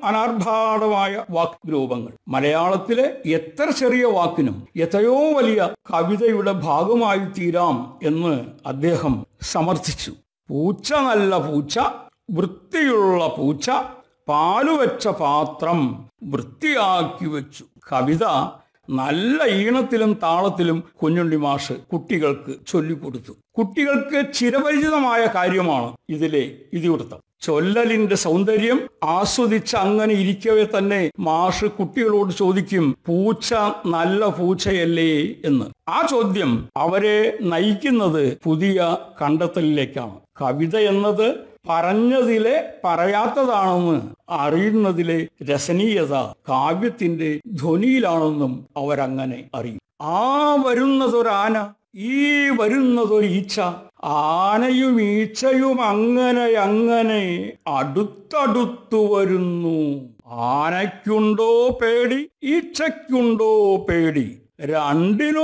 അനർഭാടമായ വാക്രൂപങ്ങൾ മലയാളത്തിലെ എത്ര ചെറിയ വാക്കിനും എത്രയോ വലിയ കവിതയുടെ ഭാഗമായി തീരാം എന്ന് അദ്ദേഹം സമർത്ഥിച്ചു പൂച്ച നല്ല പൂച്ച വൃത്തിയുള്ള പൂച്ച പാലുവെച്ച പാത്രം വൃത്തിയാക്കി വെച്ചു കവിത നല്ല ഈണത്തിലും താളത്തിലും കുഞ്ഞുണ്ണി മാഷ് കുട്ടികൾക്ക് ചൊല്ലിക്കൊടുത്തു കുട്ടികൾക്ക് ചിരപരിചിതമായ കാര്യമാണ് ഇതിലെ ഇതിവൃത്തം ചൊല്ലലിന്റെ സൗന്ദര്യം ആസ്വദിച്ച് അങ്ങനെ ഇരിക്കവേ തന്നെ മാഷ് കുട്ടികളോട് ചോദിക്കും പൂച്ച നല്ല പൂച്ചയല്ലേ എന്ന് ആ ചോദ്യം അവരെ നയിക്കുന്നത് പുതിയ കണ്ടെത്തലിലേക്കാണ് കവിത എന്നത് പറഞ്ഞതിലെ പറയാത്തതാണെന്ന് അറിയുന്നതിലെ രസനീയത കാവ്യത്തിന്റെ ധ്വനിയിലാണെന്നും അവരങ്ങനെ അറിയും ആ വരുന്നതൊരാന ഈ വരുന്നതൊരു ഈച്ച ആനയും ഈച്ചയും അങ്ങനെ അങ്ങനെ അടുത്തടുത്തു വരുന്നു ആനയ്ക്കുണ്ടോ പേടി ഈച്ചയ്ക്കുണ്ടോ പേടി രണ്ടിനും